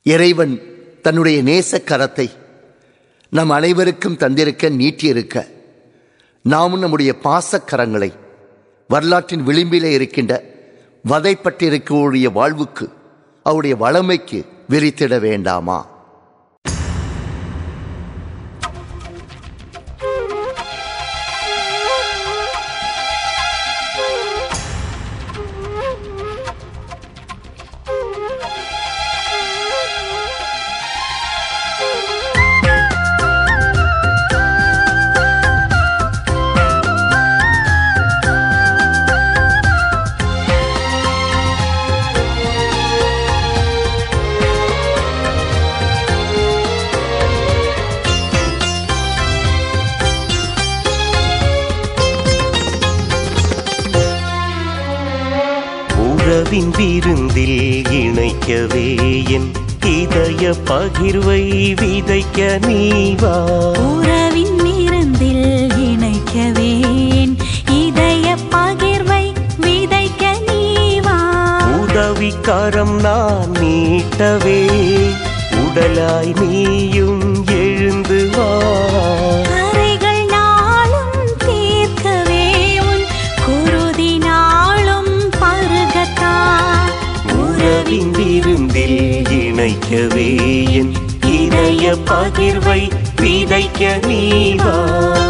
இறைவன் தன்னுடைய நேச கரத்தை நம் அனைவருக்கும் தந்திருக்க நீட்டியிருக்க நாமும் நம்முடைய பாசக்கரங்களை வரலாற்றின் விளிம்பிலே இருக்கின்ற வதைப்பட்டிருக்கக்கூடிய வாழ்வுக்கு அவருடைய வளமைக்கு விரித்திட வேண்டாமா உறவின் விருந்தில் இணைக்கவே என் இதய பகிர்வை விதைக்க நீவா உறவின் விருந்தில் இணைக்கவேன் இதய பகிர்வை விதைக்க நீவா உதவிக்காரம் நான் நீட்டவே உடலாய் நீயும் எழுந்து வா கரைகள் நாளும் தீர்க்கவே உன் குருதி நாளும் பருகத்தான் உறவின் விருந்தில் இணைக்கவே என் இதய பகிர்வை விதைக்க நீவா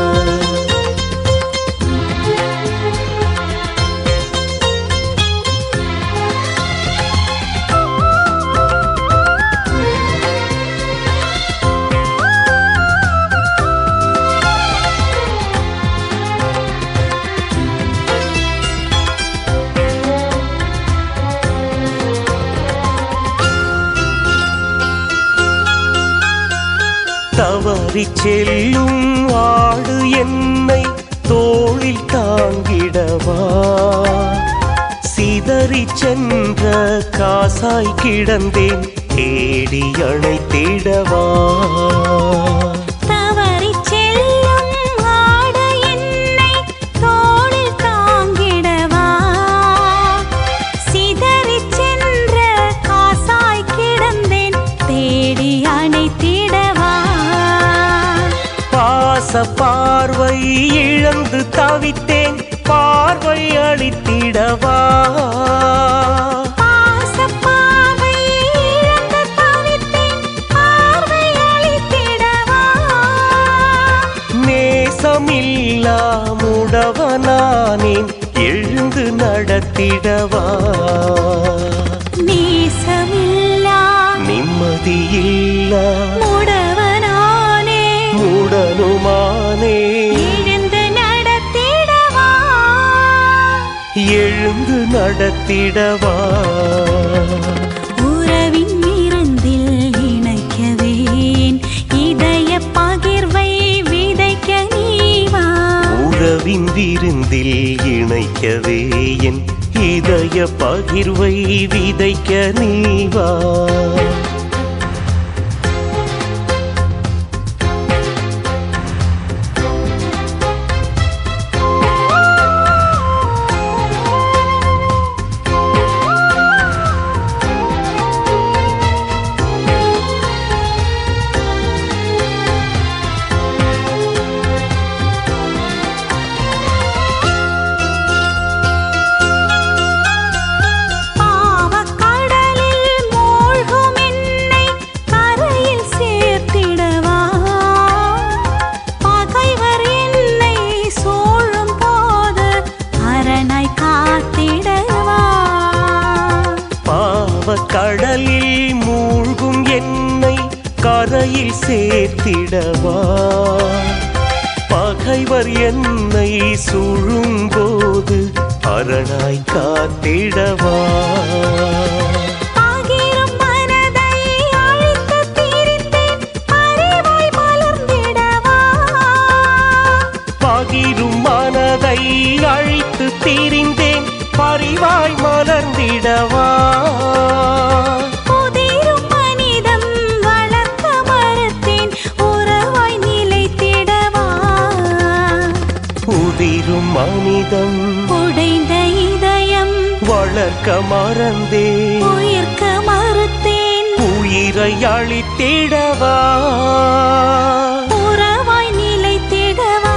தவறிச் செல்லும் ஆடு என்னை தோளில் தாங்கிடவா சிதறிச் சென்ற காசாய் கிடந்தேன் தேடி அணைத்திடவா தவறிச் செல்லும் ஆட என்னை தோளில் தாங்கிடவா சிதறிச் சென்ற காசாய் கிடந்தேன் தேடி அணைத்திடவா பாச பார்வை இழந்து தவித்தேன் பார்வை அளித்திடவா பாசப்பாவை இழந்து தவித்தேன் பார்வை அளித்திடவா நேசமில்லா முடவனானேன் எழுந்து நடத்திடவா நேசமில்லா நிம்மதியில்லா முடவனானே முடனுமானே எழுந்து நடத்திடவா எழுந்து நடத்திடவா உறவின் விருந்தில் இணைக்கவேன் இதய பகிர்வை விதைக்க நீவா உறவின் விருந்தில் இணைக்கவே என் இதய பகிர்வை விதைக்க நீவா பாவக்கடலில் மூழ்கும் என்னை கரையில் சேர்த்திடவா பகைவர் என்னை சூழும் போது அரணாய் காத்திடவா பாவக் கடலில் மூழ்கும் என்னை கரையில் சேர்த்திடவா பகைவர் என்னை சூழும்போது அரணாய் காத்திடவா பகிரும் மனதை அழித்து திரிந்தேன் அறிவாய் மலர்ந்திடவா பகிரும் மனதை அழித்து திரிந்தேன் பரிவாய் மலர்ந்திடவா புதிரும் மனிதம் வளர்க்க மறுத்தேன் உறவாய் நிலைத்திடவா உதிரும் மனிதம் உடைந்த இதயம் வளர்க்க மறந்தே உயிர்க்க மறுத்தேன் உயிரை அழித்திடவா உறவாய் நிலைத்திடவா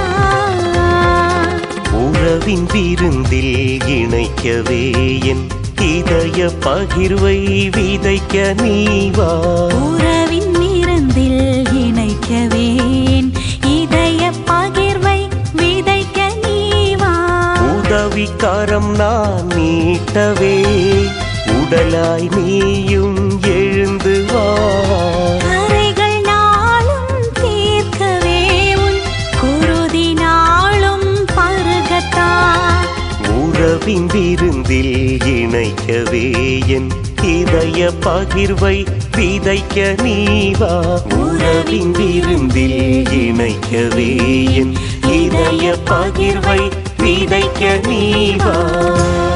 உறவின் விருந்தில் இணைக்கவே என் இதய பகிர்வை விதைக்க நீவா உறவின் விருந்தில் இணைக்கவேன் இதய பகிர்வை விதைக்க நீவா உதவிக்காரம் நான் நீட்டவே உடலாய் நீயும் எழுந்து வா கரைகள் நாளும் தீர்க்கவே உன் குருதி நாளும் பருகத்தான் உறவின் விருந்தில் இணைக்கவே என் இதய பகிர்வை விதைக்க நீவா உறவின் விருந்தில் இணைக்கவே என் இதய பகிர்வை விதைக்க நீவா